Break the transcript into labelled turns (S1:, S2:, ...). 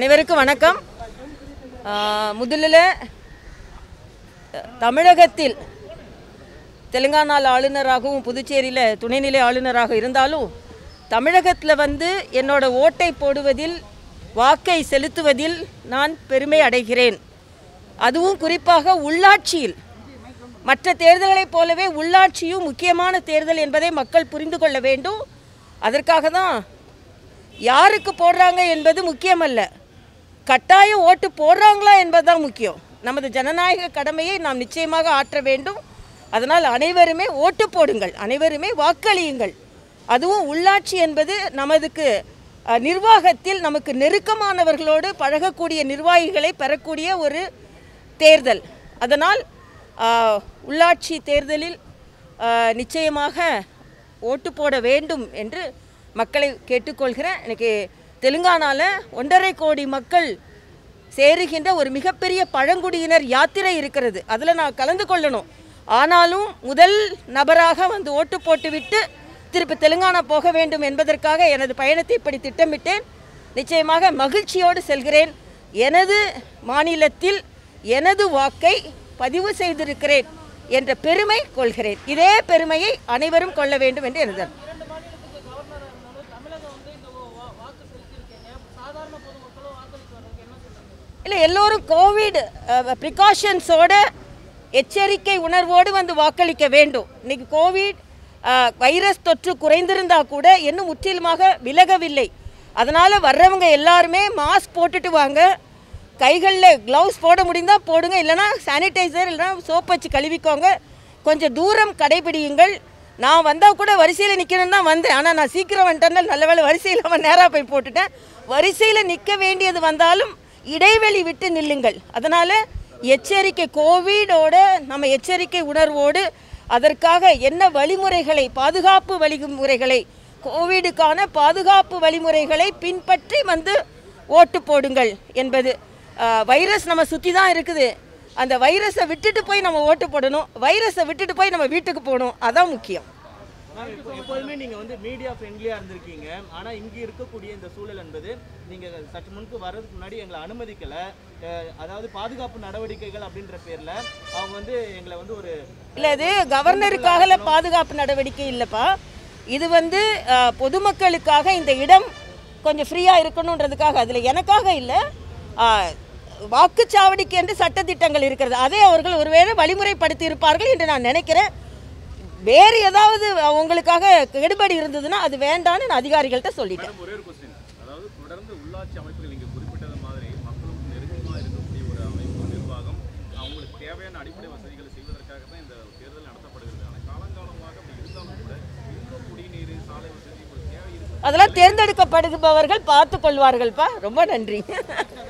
S1: அனைவருக்கும் வணக்கம் ஆஹ் முதலில் தமிழகத்தில் தெலுங்கானாவில் ஆளுநராகவும் புதுச்சேரியில் துணைநிலை ஆளுநராக இருந்தாலும் தமிழகத்தில் வந்து என்னோட ஓட்டை போடுவதில் வாக்கை செலுத்துவதில் நான் பெருமை அடைகிறேன் அதுவும் குறிப்பாக உள்ளாட்சியில் மற்ற தேர்தல்களைப் போலவே உள்ளாட்சியும் முக்கியமான தேர்தல் என்பதை மக்கள் புரிந்து கொள்ள வேண்டும் அதற்காக தான் யாருக்கு போடுறாங்க என்பது முக்கியமல்ல கட்டாயம் ஓட்டு போடுறாங்களா என்பதுதான் முக்கியம் நமது ஜனநாயக கடமையை நாம் நிச்சயமாக ஆற்ற வேண்டும் அதனால் அனைவருமே ஓட்டு போடுங்கள் அனைவருமே வாக்களியுங்கள் அதுவும் உள்ளாட்சி என்பது நமதுக்கு அஹ், நிர்வாகத்தில் நமக்கு நெருக்கமானவர்களோடு பழகக்கூடிய நிர்வாகிகளை பெறக்கூடிய ஒரு தேர்தல் அதனால் ஆஹ், உள்ளாட்சி தேர்தலில் ஆஹ், நிச்சயமாக ஓட்டு போட வேண்டும் என்று மக்களை கேட்டுக்கொள்கிறேன் எனக்கு தெலுங்கானாவில் ஒன்றரை கோடி மக்கள் சேருகின்ற ஒரு மிகப்பெரிய பழங்குடியினர் யாத்திரை இருக்கிறது அதில் நான் கலந்து கொள்ளணும் ஆனாலும் முதல் நபராக வந்து ஓட்டு போட்டுவிட்டு திருப்பி தெலுங்கானா போக வேண்டும் என்பதற்காக எனது பயணத்தை இப்படி திட்டமிட்டேன் நிச்சயமாக மகிழ்ச்சியோடு செல்கிறேன் எனது மாநிலத்தில் எனது வாக்கை பதிவு செய்திருக்கிறேன் என்ற பெருமை கொள்கிறேன் இதே பெருமையை அனைவரும் கொள்ள வேண்டும் என்று எனது இல்லை எல்லோரும் கோவிட் ப்ரிகாஷன்ஸோட எச்சரிக்கை உணர்வோடு வந்து வாக்களிக்க வேண்டும் இன்னைக்கு கோவிட் அஹ், வைரஸ் தொற்று குறைந்திருந்தா கூட இன்னும் முற்றிலுமாக விலகவில்லை அதனால் வர்றவங்க எல்லாருமே மாஸ்க் போட்டுட்டு வாங்க கைகளில் க்ளவுஸ் போட முடிந்தால் போடுங்க இல்லைனா சானிடைசர் இல்லைனா சோப் வச்சு கழுவிக்கோங்க கொஞ்சம் தூரம் கடைபிடியுங்கள் நான் வந்தால் கூட வரிசையில் நிற்கணும் தான் வந்தேன் ஆனால் நான் சீக்கிரம் வந்துட்டேன்னா நல்ல வேளை வரிசையில் அவன் நேராக போய் போட்டுட்டேன் வரிசையில் நிற்க வேண்டியது வந்தாலும் இடைவெளி விட்டு நில்லுங்கள் அதனால் எச்சரிக்கை கோவிடோட நம்ம எச்சரிக்கை உணர்வோடு அதற்காக என்ன வழிமுறைகளை பாதுகாப்பு வழிமுறைகளை கோவிடுக்கான பாதுகாப்பு வழிமுறைகளை பின்பற்றி வந்து ஓட்டு போடுங்கள் என்பது ஆஹ், வைரஸ் நம்ம சுற்றி தான் இருக்குது அந்த வைரஸை விட்டுட்டு போய் நம்ம ஓட்டு போடணும் வைரஸை விட்டுட்டு போய் நம்ம வீட்டுக்கு போகணும் அதான் முக்கியம்
S2: மேம், இப்போ எப்போதுமே நீங்க வந்து மீடியா ஃப்ரெண்ட்லியா இருந்திருக்கீங்க ஆனா இங்க இருக்கக்கூடிய இந்த சூழல் என்பது நீங்க சற்று முன்பு வர்றதுக்கு முன்னாடி எங்களை அனுமதிக்கல அஹ், அதாவது பாதுகாப்பு நடவடிக்கைகள் அப்படின்ற பேர்ல அவங்க வந்து எங்களை வந்து ஒரு
S1: இல்லை இது கவர்னருக்காக பாதுகாப்பு நடவடிக்கை இல்லைப்பா இது வந்து அஹ், பொதுமக்களுக்காக இந்த இடம் கொஞ்சம் ஃப்ரீயாக இருக்கணுன்றதுக்காக அதில் எனக்காக இல்லை வாக்குச்சாவடிக்கு என்று சட்டத்திட்டங்கள் இருக்கிறது அதை அவர்கள் ஒருவேளை வழிமுறைப்படுத்தி இருப்பார்கள் என்று நான் நினைக்கிறேன் வேறு ஏதாவது உங்களுக்காக கெடுபடி இருந்ததுன்னா அது வேண்டான்னு நான் அதிகாரிகள்கிட்ட சொல்லிட்டேன்
S3: மேடம், ஒரே ஒரு கொஸ்டின் அதாவது தொடர்ந்து உள்ளாட்சி அமைப்புகள் நீங்க குறிப்பிட்டது மாதிரி மக்களுக்கு நெருக்கமா இருக்கக்கூடிய ஒரு அமைப்பு நிர்வாகம் அவங்களுக்கு தேவையான அடிப்படை வசதிகளை செய்வதற்காக தான் இந்த தேர்தல் நடத்தப்படுகிறது ஆனால் காலங்காலமாக அப்படி இருந்தாலும் கூட இன்னும் குடிநீர் சாலை வசதி ஒரு தேவை இருக்கு
S1: அதெல்லாம் தேர்ந்தெடுக்கப்படுபவர்கள் பார்த்து கொள்வார்கள்ப்பா ரொம்ப நன்றி